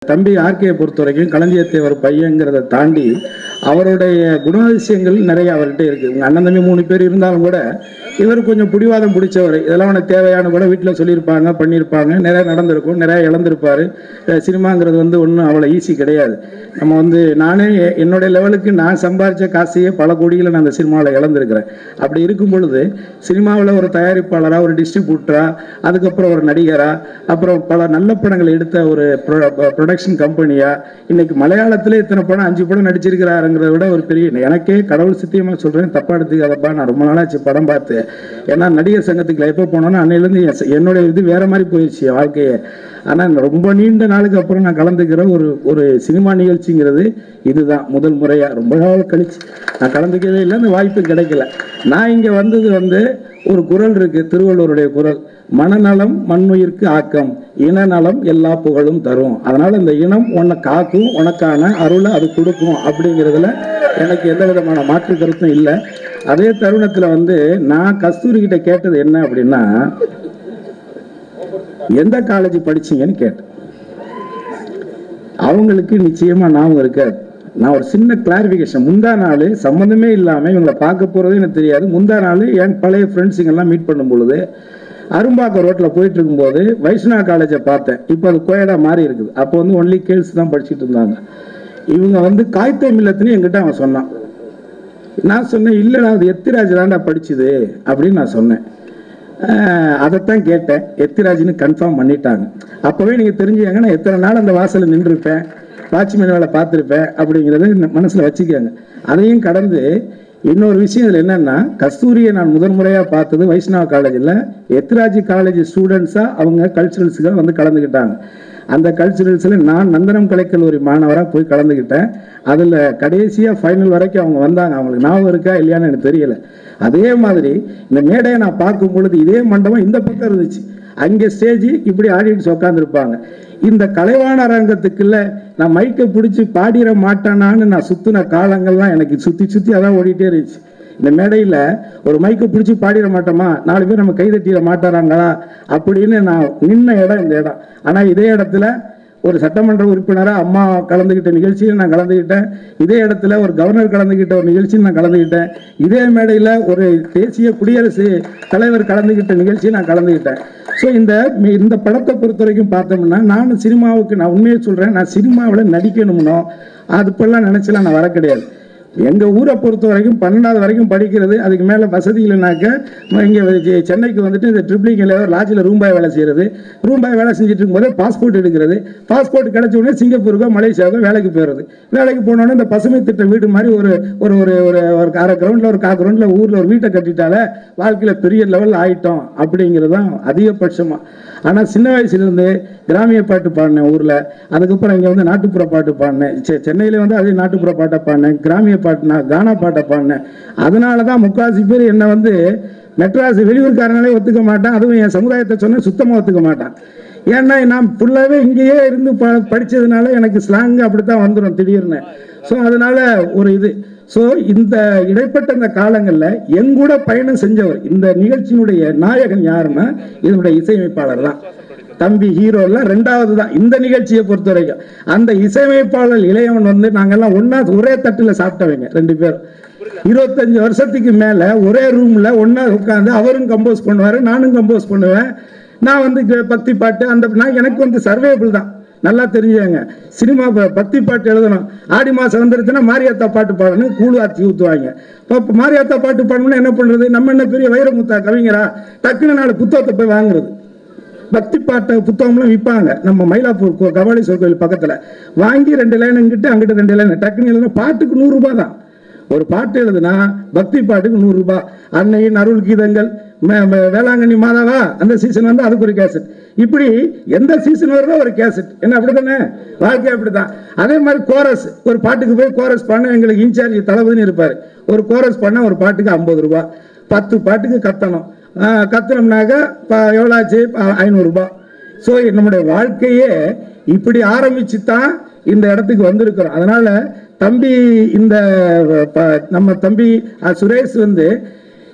தம்பி ஆர்கே பொறுத்த வரைக்கும் களஞ்சியத்தை ஒரு பையங்கிறத தாண்டி அவருடைய குணாதிசயங்கள் நிறைய அவர்கிட்ட இருக்கு உங்க அண்ணன் தம்பி மூணு பேர் இருந்தாலும் கூட இவர் கொஞ்சம் பிடிவாதம் பிடிச்சவர் இதெல்லாம் உனக்கு தேவையான கூட வீட்டில் சொல்லியிருப்பாங்க பண்ணியிருப்பாங்க நிறைய நடந்திருக்கும் நிறைய இழந்திருப்பாரு அஹ் சினிமாங்கிறது வந்து ஒன்றும் அவ்வளோ ஈஸி கிடையாது நம்ம வந்து நானே எ- என்னுடைய லெவலுக்கு நான் சம்பாரிச்ச காசையே பல கோடிகளை நான் அந்த சினிமாவில் இழந்திருக்கிறேன் அப்படி இருக்கும் பொழுது சினிமாவில் ஒரு தயாரிப்பாளராக ஒரு டிஸ்ட்ரிபியூட்டரா அதுக்கப்புறம் ஒரு நடிகரா அப்புறம் பல நல்ல படங்களை எடுத்த ஒரு ப்ரொடக்ஷன் கம்பெனியா இன்னைக்கு மலையாளத்திலே இத்தனை படம் அஞ்சு படம் நடிச்சிருக்கிறாருங்கிறத விட ஒரு பெரிய எனக்கே கடவுள் சத்தியமா சொல்றேன் தப்பா எடுத்துக்காதப்பா நான் ரொம்ப நாளாச்சு படம் பார்த்து ஏன்னா நடிகர் சங்கத்துக்கு எப்போ போனோன்னா அன்னையிலேருந்து என் என்னுடைய இது வேற மாதிரி போயிடுச்சு என் வாழ்க்கையே ஆனால் ரொம்ப நீண்ட நாளுக்கு அப்புறம் நான் கலந்துக்கிற ஒரு ஒரு சினிமா நிகழ்ச்சிங்கிறது இதுதான் முதல் முறையாக ரொம்ப நாள் கழிச்சு நான் கலந்துக்கவே இல்லை அந்த வாய்ப்பு கிடைக்கல நான் இங்கே வந்தது வந்து ஒரு குரல் இருக்கு திருவள்ளுவருடைய குரல் மனநலம் மண்ணுயிர்க்கு ஆக்கம் இனநலம் எல்லா புகழும் தரும் அதனால இந்த இனம் உன்னை காக்கும் உனக்கான அருளை அது கொடுக்கும் அப்படிங்கிறதுல எனக்கு எந்த விதமான மாற்று கருத்தும் இல்லை அதே தருணத்தில் வந்து நான் கஸ்தூரி கிட்ட கேட்டது என்ன அப்படின்னா எந்த காலேஜ் படிச்சீங்கன்னு கேட்டேன் அவங்களுக்கு நிச்சயமா ஞாபகம் இருக்காது நான் ஒரு சின்ன கிளாரிஃபிகேஷன் முந்தா நாள் சம்மந்தமே இல்லாமல் இவங்களை பார்க்க போகிறதே எனக்கு தெரியாது முந்தா நாள் என் பழைய ஃப்ரெண்ட்ஸுங்கெல்லாம் மீட் பண்ணும் பொழுது அரும்பாக்கம் ரோட்டில் போயிட்டு இருக்கும்போது வைஷ்ணவ காலேஜை பார்த்தேன் இப்போ அது கோயடா மாறி இருக்குது அப்போ வந்து ஒன்லி கேர்ள்ஸ் தான் படிச்சுட்டு இருந்தாங்க இவங்க வந்து காய்த்த மில்லத்துன்னு என்கிட்ட அவன் சொன்னான் நான் சொன்னேன் இல்லைடா அது எத்திராஜ் தான்டா படிச்சுது அப்படின்னு நான் சொன்னேன் ஆஹ் அதைத்தான் கேட்டேன் எத்திராஜ்னு கன்ஃபார்ம் பண்ணிட்டாங்க அப்போவே நீங்கள் தெரிஞ்சுக்கங்க நான் எத்தனை நாள் அந்த வாசலில் நின்றுருப்பேன் வாட்ச்மேன் வேலை பார்த்துருப்பேன் அப்படிங்கிறத மனசில் வச்சுக்கோங்க அதையும் கடந்து இன்னொரு விஷயம் இதில் என்னன்னா கஸ்தூரியை நான் முதன் முறையாக பார்த்தது வைஷ்ணவ காலேஜில் எத்திராஜ் காலேஜ் ஸ்டூடெண்ட்ஸாக அவங்க கல்ச்சுரல்ஸுக்கு வந்து கலந்துக்கிட்டாங்க அந்த கல்ச்சுரல்ஸில் நான் நந்தனம் கலைக்கல்லூரி மாணவராக போய் கலந்துக்கிட்டேன் அதில் கடைசியாக ஃபைனல் வரைக்கும் அவங்க வந்தாங்க அவங்களுக்கு ஞாபகம் இருக்கா இல்லையான்னு எனக்கு தெரியல அதே மாதிரி இந்த மேடையை நான் பார்க்கும் பொழுது இதே மண்டபம் இந்த பக்கம் இருந்துச்சு அங்கே ஸ்டேஜ் இப்படி ஆடியன்ஸ் உட்காந்துருப்பாங்க இந்த கலைவாண அரங்கத்துக்குள்ள நான் மைக்கை பிடிச்சி பாடிட மாட்டானான்னு நான் சுத்தின காலங்கள்லாம் எனக்கு சுற்றி சுற்றி அதான் ஓடிட்டே இருந்துச்சு இந்த மேடையில் ஒரு மைக்கை பிடிச்சி பாடிட மாட்டோமா நாலு பேர் நம்ம கைதட்டிட மாட்டாராங்களா அப்படின்னு நான் நின்ன இடம் இந்த இடம் ஆனால் இதே இடத்துல ஒரு சட்டமன்ற உறுப்பினராக அம்மா கலந்துக்கிட்ட நிகழ்ச்சியில் நான் கலந்துக்கிட்டேன் இதே இடத்துல ஒரு கவர்னர் கலந்துக்கிட்ட ஒரு நிகழ்ச்சியில் நான் கலந்துக்கிட்டேன் இதே மேடையில் ஒரு தேசிய குடியரசு தலைவர் கலந்துக்கிட்ட நிகழ்ச்சியை நான் கலந்துக்கிட்டேன் ஸோ இந்த இந்த படத்தை பொறுத்த வரைக்கும் பார்த்தோம்னா நான் சினிமாவுக்கு நான் உண்மையை சொல்கிறேன் நான் சினிமாவில் நடிக்கணும்னோ அது இப்பெல்லாம் நினச்சலாம் நான் வர கிடையாது எங்கள் ஊரை பொறுத்த வரைக்கும் பன்னெண்டாவது வரைக்கும் படிக்கிறது அதுக்கு மேலே வசதி இல்லைனாக்க இங்கே சென்னைக்கு வந்துட்டு இந்த ட்ரிப்ளிங்கில் லாட்ஜில் ரூம் பாய் வேலை செய்கிறது ரூம் பாய் வேலை செஞ்சுட்டு இருக்கும்போது பாஸ்போர்ட் எடுக்கிறது பாஸ்போர்ட் கிடைச்ச உடனே சிங்கப்பூருக்கோ மலேசியாவுக்கோ வேலைக்கு போயிடுறது வேலைக்கு போனோடனே இந்த பசுமை திட்ட வீடு மாதிரி ஒரு ஒரு ஒரு ஒரு ஒரு அரை கிரவுண்டில் ஒரு கா கிரவுண்டில் ஊரில் ஒரு வீட்டை கட்டிட்டாலே வாழ்க்கையில் பெரிய லெவலில் ஆயிட்டோம் அப்படிங்கிறது தான் அதிகபட்சமாக ஆனால் சின்ன வயசுலேருந்து கிராமிய பாட்டு பாடினேன் ஊரில் அதுக்கப்புறம் இங்கே வந்து நாட்டுப்புற பாட்டு பாடினேன் செ- சென்னையில வந்து அதே நாட்டுப்புற பாட்டை பாடினேன் கிராமிய பாட்டு நான் கானா பாட்டை பாடினேன் அதனால தான் முக்காசி பேர் என்னை வந்து மெட்ராஸ் வெளியூர்காரங்களே ஒத்துக்க மாட்டான் அதுவும் என் சமுதாயத்தை சொன்னால் சுத்தமாக ஒத்துக்க மாட்டான் ஏன்னா நான் ஃபுல்லாகவே இங்கேயே இருந்து ப படித்ததுனால எனக்கு ஸ்லாங் அப்படி தான் வந்துடும் திடீர்னு ஸோ அதனால ஒரு இது ஸோ இந்த இடைப்பட்ட இந்த காலங்களில் எங்கூட பயணம் செஞ்சவர் இந்த நிகழ்ச்சியினுடைய நாயகன் யாருன்னா இதனுடைய இசையமைப்பாளர் தான் தம்பி ஹீரோலாம் ரெண்டாவது தான் இந்த நிகழ்ச்சியை பொறுத்த வரைக்கும் அந்த இசையமைப்பாளர் இளையவன் வந்து நாங்கெல்லாம் ஒண்ணா ஒரே தட்டில் சாப்பிட்டவங்க ரெண்டு பேரும் இருபத்தஞ்சு வருஷத்துக்கு மேல ஒரே ரூம்ல ஒண்ணா உட்காந்து அவரும் கம்போஸ் பண்ணுவாரு நானும் கம்போஸ் பண்ணுவேன் நான் வந்து க- பக்தி பாட்டு அந்த நான் எனக்கு வந்து சர்வேபிள் தான் நல்லா தெரிஞ்சுங்க சினிமா ப- பக்தி பாட்டு எழுதணும் ஆடி மாசம் வந்துருச்சுன்னா மாரியாத்தா பாட்டு பாடணும் கூழ் ஆத்தி ஊற்றுவாங்க இப்போ மாரியாத்தா பாட்டு பாடணும்னா என்ன பண்றது நம்ம என்ன பெரிய வைரமுத்தா கவிஞரா டக்குன்னு நாலு புத்தகத்தை போய் வாங்குறது பக்தி பாட்டு புத்தகம்லாம் விற்பாங்க நம்ம மயிலாப்பூர் கோ- கபாலீஸ்வரர் கோயில் பக்கத்தில் வாங்கி ரெண்டு லைன் இங்கிட்டு அங்கிட்டு ரெண்டு லைன் டக்குன்னு எழுதுனா பாட்டுக்கு நூறு ரூபாய் தான் ஒரு பாட்டு எழுதுனா பக்தி பாட்டுக்கு நூறு ரூபாய் அன்னையின் அருள் கீதங்கள் ம- ம- வேளாங்கண்ணி மாதாவா அந்த சீசன் வந்து அதுக்கு ஒரு கேசட் இப்படி எந்த சீசன் வருதோ ஒரு கேசட் என்ன அப்படிதானே வாழ்க்கை அப்படிதான் அதே மாதிரி கோரஸ் ஒரு பாட்டுக்கு போய் கோரஸ் பண்ண எங்களுக்கு இன்சார்ஜ் தளபதினு இருப்பார் ஒரு கோரஸ் பண்ண ஒரு பாட்டுக்கு ஐம்பது ரூபாய் பத்து பாட்டுக்கு கத்தணும் ஆஹ் கத்துனோம்னாக்கா ப- எவ்வளோ ஆச்சு ப- ஐநூறுரூபா ஸோ நம்முடைய வாழ்க்கையே இப்படி ஆரம்பிச்சு தான் இந்த இடத்துக்கு வந்திருக்கிறோம் அதனால தம்பி இந்த ப- நம்ம தம்பி அஹ், சுரேஷ் வந்து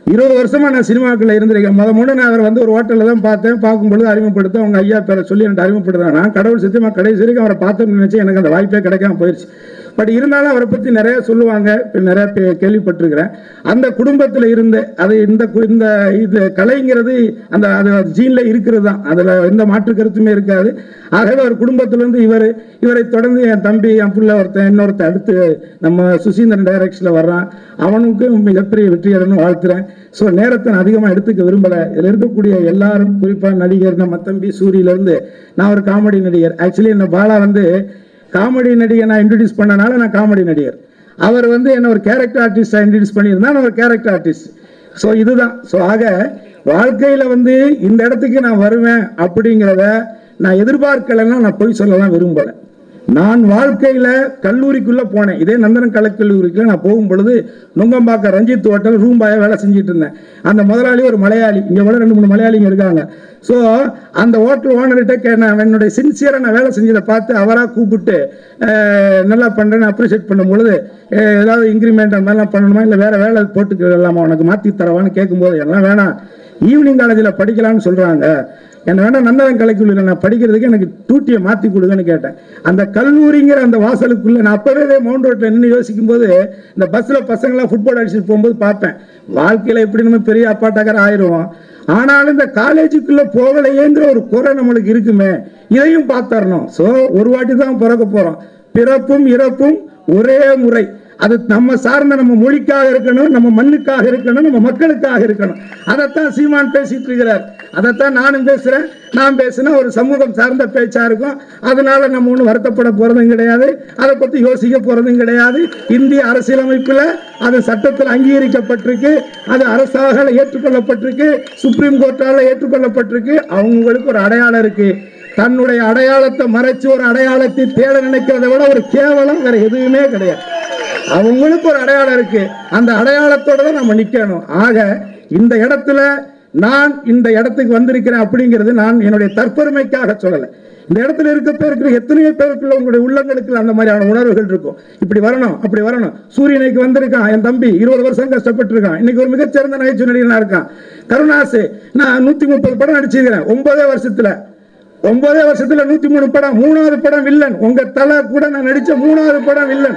இருபது வருஷமா நான் சினிமாக்குள்ள இருந்திருக்கேன் முத முன்ன நான் அவரை வந்து ஒரு ஹோட்டலில் தான் பார்த்தேன் பார்க்கும்பொழுது அறிமுகப்படுத்த அவங்க ஐயா பேரை சொல்லி எனக்கு அறிமுகப்படுத்தாங்க நான் கடவுள் சத்தியமா கடைசி வரைக்கும் அவரை பார்த்தேன்னு நினைச்சேன் எனக்கு அந்த வாய்ப்பே கிடைக்காம போயிடுச்சு பட் இருந்தாலும் அவரை பற்றி நிறைய சொல்லுவாங்க இப்ப நிறைய பே- கேள்விப்பட்டிருக்கிறேன் அந்த குடும்பத்தில் இருந்து அது இந்த கு- இந்த இது கலைங்கிறது அந்த அது ஜீனில் இருக்கிறது தான் அதில் எந்த மாற்று கருத்துமே இருக்காது ஆகவே ஒரு குடும்பத்திலிருந்து இவர் இவரை தொடர்ந்து என் தம்பி என் பிள்ளை ஒருத்தன் இன்னொருத்தன் அடுத்து நம்ம சுசீந்திரன் டைரக்ஷனில் வர்றான் அவனுக்கும் மிகப்பெரிய வெற்றியடைன்னு வாழ்த்துறேன் ஸோ நேரத்தை நான் அதிகமாக எடுத்துக்க விரும்பலை இதில் இருக்கக்கூடிய எல்லாரும் குறிப்பாக நடிகர் நம்ம தம்பி சூரியிலேருந்து நான் ஒரு காமெடி நடிகர் ஆக்சுவலி என்ன பாலா வந்து காமெடி நடிகை நான் இன்ட்ரடியூஸ் பண்ணனால நான் காமெடி நடிகர் அவர் வந்து என்ன ஒரு கேரக்டர் ஆர்டிஸ்டாக இன்ட்ரடியூஸ் பண்ணியிருந்தா நான் ஒரு கேரக்டர் ஆர்டிஸ்ட் ஸோ இதுதான் ஸோ ஆக வாழ்க்கையில் வந்து இந்த இடத்துக்கு நான் வருவேன் அப்படிங்கிறத நான் எதிர்பார்க்கலைன்னா நான் பொய் சொல்லலாம் விரும்பலை நான் வாழ்க்கையில கல்லூரிக்குள்ள போனேன் இதே நந்தனம் கலைக்கல்லூரிக்குள்ள நான் போகும் பொழுது Nungambakkam Ranjith hotel room boy வேலை செஞ்சுட்டு இருந்தேன் அந்த முதலாளி ஒரு மலையாளி இங்க கூட ரெண்டு மூணு மலையாளிங்க இருக்காங்க ஸோ அந்த ஹோட்டல் ஓனர்கிட்ட நான் என்னுடைய சின்சியரா நான் வேலை செஞ்சதை பார்த்து அவரா கூப்பிட்டு அஹ், நல்லா பண்றேன்னு அப்ரிஷியேட் பண்ணும் பொழுது அஹ், ஏதாவது இன்க்ரிமெண்ட் அந்த மாதிரிலாம் பண்ணணுமா இல்லை வேற வேலை போட்டுக்கலாமா உனக்கு மாற்றி தரவான்னு கேட்கும்போது எல்லாம் வேணாம் ஈவினிங் காலேஜில் படிக்கலாம்னு சொல்றாங்க என்ன வேணா நந்தனம் கலைக்குள்ள நான் படிக்கிறதுக்கு எனக்கு டூட்டியை மாற்றி கொடுங்கன்னு கேட்டேன் அந்த கல்லூரிங்கிற அந்த வாசலுக்குள்ள நான் அப்பவே மவுண்ட் ரோட்ல நின்று யோசிக்கும் போது இந்த பஸ்ல பசங்களாம் ஃபுட்பால் அடிச்சுட்டு போகும்போது பார்ப்பேன் வாழ்க்கையில எப்படி நம்ம பெரிய அப்பாட்டாக்கர் ஆயிடுவோம் ஆனாலும் இந்த காலேஜுக்குள்ள போகலையேங்கிற ஒரு குறை நம்மளுக்கு இருக்குமே இதையும் பார்த்தரணும் ஸோ ஒரு வாட்டி தான் பிறக்க போறோம் பிறப்பும் இறப்பும் ஒரே முறை அது நம்ம சார்ந்த நம்ம மொழிக்காக இருக்கணும் நம்ம மண்ணுக்காக இருக்கணும் நம்ம மக்களுக்காக இருக்கணும் அதைத்தான் சீமான் பேசிட்டு இருக்கிறார் அதைத்தான் நானும் பேசுறேன் நான் பேசினா ஒரு சமூகம் சார்ந்த பேச்சா இருக்கும் அதனால நம்ம ஒன்றும் வருத்தப்பட போறதும் கிடையாது அதை பத்தி யோசிக்க போறதும் கிடையாது இந்திய அரசியலமைப்புல அது சட்டத்தில் அங்கீகரிக்கப்பட்டிருக்கு அது அரசாக ஏற்றுக்கொள்ளப்பட்டிருக்கு சுப்ரீம் கோர்ட்டால ஏற்றுக்கொள்ளப்பட்டிருக்கு அவங்களுக்கு ஒரு அடையாளம் இருக்கு தன்னுடைய அடையாளத்தை மறைச்சு ஒரு அடையாளத்தை தேட நினைக்கிறதை விட ஒரு கேவலம் வேற எதுவுமே கிடையாது அவங்களுக்கு ஒரு அடையாளம் இருக்கு அந்த அடையாளத்தோட தான் நம்ம நிக்கணும் ஆக இந்த இடத்துல நான் இந்த இடத்துக்கு வந்திருக்கிறேன் அப்படிங்கிறது நான் என்னுடைய தற்பெருமைக்காக சொல்லலை இந்த இடத்துல இருக்க பேருக்கு எத்தனையோ பேருக்குள்ள உங்களுடைய உள்ளங்களுக்கு அந்த மாதிரியான உணர்வுகள் இருக்கும் இப்படி வரணும் அப்படி வரணும் சூரியனுக்கு வந்திருக்கான் என் தம்பி இருபது வருஷம் கஷ்டப்பட்டு இருக்கான் இன்னைக்கு ஒரு மிகச்சிறந்த நகைச்சுவை நடிகனா இருக்கான் கருணாசு நான் நூத்தி முப்பது படம் நடிச்சிருக்கிறேன் ஒன்பதே வருஷத்துல ஒன்பதே வருஷத்துல நூத்தி மூணு படம் மூணாவது படம் வில்லன் உங்க தலை கூட நான் நடிச்ச மூணாவது படம் வில்லன்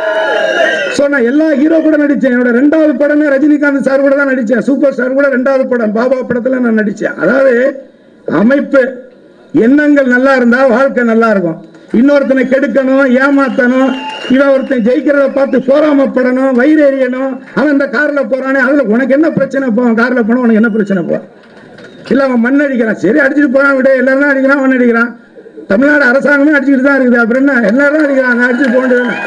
சோ நான் எல்லா ஹீரோ கூட நடிச்சேன் என்னோட ரெண்டாவது படமே ரஜினிகாந்த் சார் கூட தான் நடிச்சேன் சூப்பர் ஸ்டார் கூட ரெண்டாவது படம் பாபா படத்துல நான் நடிச்சேன் அதாவது அமைப்பு எண்ணங்கள் நல்லா இருந்தா வாழ்க்கை நல்லா இருக்கும் இன்னொருத்தனை கெடுக்கணும் ஏமாத்தணும் இவன் ஒருத்தன் ஜெயிக்கிறத பார்த்து போராமப்படணும் வயிறு எறியணும் அவன் இந்த கார்ல போறானே அதுல உனக்கு என்ன பிரச்சனை போ கார்ல போனா உனக்கு என்ன பிரச்சனை போ இல்ல அவன் மண் அடிக்கிறான் சரி அடிச்சுட்டு போறான் விட எல்லாரும் தான் அடிக்கிறான் மண் அடிக்கிறான் தமிழ்நாடு அரசாங்கமே அடிச்சுட்டு தான் இருக்குது அப்புறம் என்ன எல்லாரும் தான் அடிக்கிறாங்க அடிச்சுட்டு போக வேண்டியதுதானே?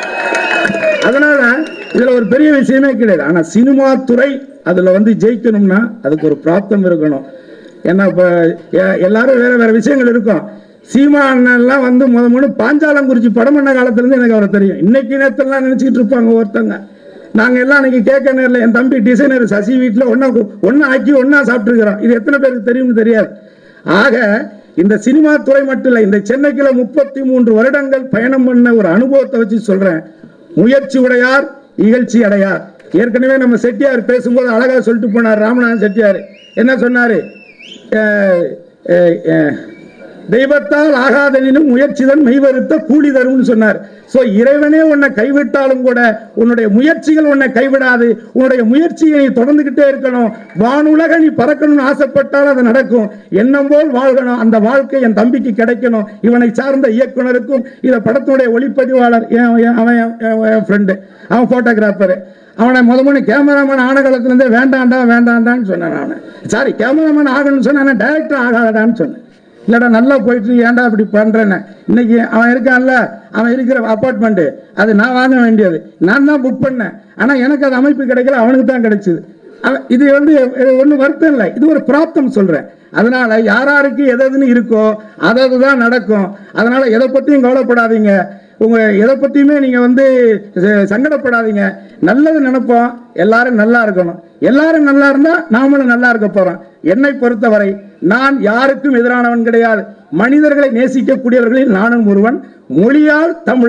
அதனால இதுல ஒரு பெரிய விஷயமே கிடையாது ஆனா சினிமா துறை அதுல வந்து ஜெயிக்கணும்னா அதுக்கு ஒரு பிராப்தம் இருக்கணும் ஏன்னா இப்ப எ- எல்லாரும் வேற வேற விஷயங்கள் இருக்கும் சீமா அண்ணன்லாம் வந்து முத முத பாஞ்சாலங்குறிச்சி படம் பண்ண காலத்துல இருந்து எனக்கு அவரை தெரியும் இன்னைக்கு நேரத்தெல்லாம் நினைச்சிட்டு இருப்பாங்க ஒருத்தங்க நாங்க எல்லாம் அன்னைக்கு கேட்க நேரில் என் தம்பி டிசைனர் சசி வீட்டுல ஒன்னா ஒன்னா ஆக்கி ஒன்னா சாப்பிட்டுருக்கிறோம் இது எத்தனை பேருக்கு தெரியும்னு தெரியாது ஆக இந்த சினிமா துறை மட்டும் இல்லை இந்த சென்னைக்குள்ள முப்பத்தி மூன்று வருடங்கள் பயணம் பண்ண ஒரு அனுபவத்தை வச்சு சொல்றேன் முயற்சி உடையார் இகழ்ச்சி அடையார் ஏற்கனவே நம்ம செட்டியார் பேசும்போது அழகா சொல்லிட்டு போனார் ராமநாதன் செட்டியார் என்ன சொன்னாரு அஹ், அஹ், அஹ், தெய்வத்தால் ஆகாதனினும் முயற்சிதன் மெய்வருத்த கூலி தரும்னு சொன்னார் சோ இறைவனே உன்னை கைவிட்டாலும் கூட உன்னுடைய முயற்சிகள் உன்னை கைவிடாது உன்னுடைய முயற்சியை நீ தொடர்ந்துகிட்டே இருக்கணும் வானுலக நீ பறக்கணும்னு ஆசைப்பட்டால் அது நடக்கும் எண்ணம் போல் வாழ்கணும் அந்த வாழ்க்கை என் தம்பிக்கு கிடைக்கணும் இவனை சார்ந்த இயக்குனருக்கும் இத படத்தினுடைய ஒளிப்பதிவாளர் என் என்- அவன் என் ஃப்ரெண்டு அவன் போட்டோகிராஃபர் அவனை முத முன்ன கேமராமேன் ஆன காலத்துல இருந்தே வேண்டாண்டா வேண்டாண்டான்னு சொன்னேன் நான் சாரி கேமராமேன் ஆகணும்னு சொன்னேன் டைரக்டர் ஆகாதான்னு சொன்னேன் இல்லடா நல்லா போயிட்டு இருக்கு, ஏன்டா இப்படி பண்றேன்னு இன்னைக்கு அவன் இருக்கான்ல அவன் இருக்கிற அப்பார்ட்மெண்ட் அது நான் வாங்க வேண்டியது நான் தான் புக் பண்ணேன் ஆனா எனக்கு அது அமைப்பு கிடைக்கல அவனுக்கு தான் கிடைச்சது அவன் இது வந்து ஒன்றும் வருத்தம் இல்லை இது ஒரு பிராப்தம் சொல்றேன் அதனால யாராருக்கு எது எதுன்னு இருக்கோ அது அதுதான் நடக்கும் அதனால எதை பத்தியும் கவலைப்படாதீங்க உங்க எதை பத்தியுமே நீங்க வந்து ச- சங்கடப்படாதீங்க நல்லது நினைப்போம் எல்லாரும் நல்லா இருக்கணும் எல்லாரும் நல்லா இருந்தா நாமளும் நல்லா இருக்க போறோம் என்னை பொறுத்தவரை நான் யாருக்கும் எதிரானவன் கிடையாது மனிதர்களை நேசிக்கக்கூடியவர்களில் நானும் ஒருவன் மொழியால் தமிழன்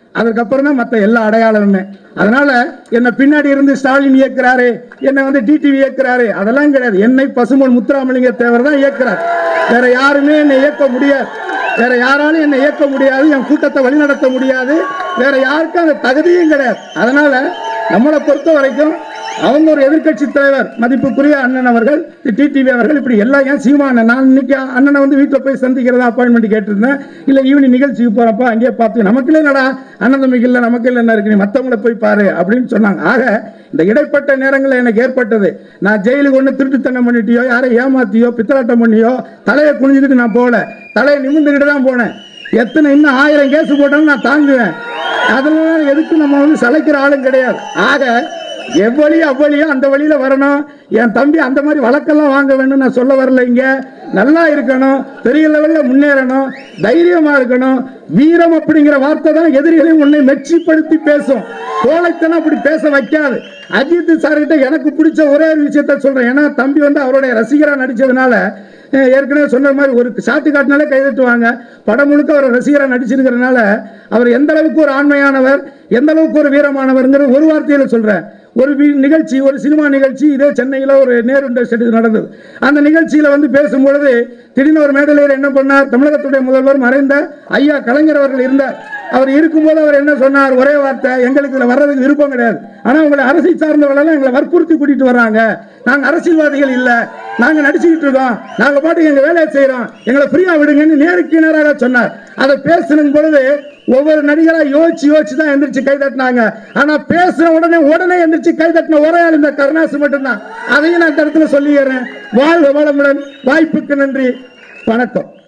அதுக்கப்புறம் தான் மற்ற எல்லா அடையாளமுமே அதனால என்னை பின்னாடி இருந்து ஸ்டாலின் இயக்குறாரு என்னை வந்து டிடிவி இயக்குறாரு அதெல்லாம் கிடையாது என்னை பசுமன் முத்துராமலிங்க தேவர் தான் இயக்குறார் வேற யாருமே என்னை இயக்க முடியாது வேற யாராலும் என்னை இயக்க முடியாது என் கூட்டத்தை வழிநடத்த முடியாது வேற யாருக்கும் அந்த தகுதியும் கிடையாது அதனால நம்மளை பொறுத்த வரைக்கும் அவங்க ஒரு எதிர்க்கட்சி தலைவர் மதிப்புக்குரிய அண்ணன் அவர்கள் டிடிவி அவர்கள் இப்படி எல்லாம் ஏன் சீமான நான் இன்னைக்கு அண்ணனை வந்து வீட்டில் போய் சந்திக்கிறதா அப்பாயின்மெண்ட் கேட்டிருந்தேன் இல்லை ஈவினிங் நிகழ்ச்சிக்கு போறப்ப அங்கேயே பார்த்து நமக்கு இல்லைடா அண்ணன் தம்பிக்கு இல்லை நமக்கு இல்லை என்ன இருக்கு நீ மற்றவங்கள போய் பாரு அப்படின்னு சொன்னாங்க ஆக இந்த இடைப்பட்ட நேரங்களில் எனக்கு ஏற்பட்டது நான் ஜெயிலுக்கு ஒன்று திருட்டுத்தனம் பண்ணிட்டியோ யாரை ஏமாத்தியோ பித்தலாட்டம் பண்ணியோ தலையை குனிஞ்சுக்கிட்டு நான் போகல தலையை நிமிர்ந்துக்கிட்டு தான் போனேன் எத்தனை இன்னும் ஆயிரம் கேஸ் போட்டாலும் நான் தாங்குவேன் அதெல்லாம் எதுக்கு நம்ம வந்து சளைக்கிற ஆளும் கிடையாது ஆக எவ்வளியோ அவ்வளியோ அந்த வழியில வரணும் என் தம்பி அந்த மாதிரி வழக்கெல்லாம் வாங்க வேணும் நான் சொல்ல வரல இங்க நல்லா இருக்கணும் பெரிய லெவல்ல முன்னேறணும் தைரியமா இருக்கணும் வீரம் அப்படிங்கிற வார்த்தை தான் எதிரிகளையும் உன்னை மெச்சிப்படுத்தி பேசும் கோழைத்தனம் அப்படி பேச வைக்காது அஜித் சார்கிட்ட எனக்கு பிடிச்ச ஒரே ஒரு விஷயத்த சொல்றேன் ஏன்னா தம்பி வந்து அவருடைய ரசிகரா நடிச்சதுனால அஹ், ஏற்கனவே சொன்ன மாதிரி ஒரு சாட்டு காட்டினாலே கைதட்டுவாங்க படம் முழுக்க அவர் ரசிகரா நடிச்சிருக்கிறதுனால அவர் எந்த அளவுக்கு ஒரு ஆண்மையானவர் எந்த அளவுக்கு ஒரு வீரமானவர்ங்கிற ஒரு வார்த்தையில சொல்றேன் ஒரு வி- நிகழ்ச்சி ஒரு சினிமா நிகழ்ச்சி இதே சென்னையில் ஒரு நேரு இண்டஸ்ட்ரி நடந்தது அந்த நிகழ்ச்சியில் வந்து பேசும்பொழுது திடீர்னு ஒரு மேடையில் என்ன பண்ணார் தமிழகத்துடைய முதல்வர் மறைந்த ஐயா கலைஞர் அவர்கள் இருந்தார் அவர் இருக்கும்போது அவர் என்ன சொன்னார் ஒரே வார்த்தை எங்களுக்கு இதில் வர்றதுக்கு விருப்பம் கிடையாது ஆனால் உங்களை அரசியல் சார்ந்தவர்களெல்லாம் எங்களை வற்புறுத்தி கூட்டிட்டு வர்றாங்க நாங்கள் அரசியல்வாதிகள் இல்லை நாங்கள் நடிச்சுக்கிட்டு இருக்கோம் நாங்கள் பாட்டுக்கு எங்கள் வேலையை செய்கிறோம் எங்களை ஃப்ரீயாக விடுங்கன்னு நேருக்கு நேராக சொன்னார் அதை பேசினும் பொழுது ஒவ்வொரு நடிகரா யோசிச்சு யோசிச்சு தான் எந்திரிச்சு கை தட்டினாங்க ஆனா பேசுற உடனே உடனே எந்திரிச்சு கை தட்டின ஒரே ஆள் இந்த கருணாசு மட்டும்தான் அதையும் நான் இந்த இடத்துல சொல்லிடுறேன் வாழ்க வளமுடன் வாய்ப்புக்கு நன்றி வணக்கம்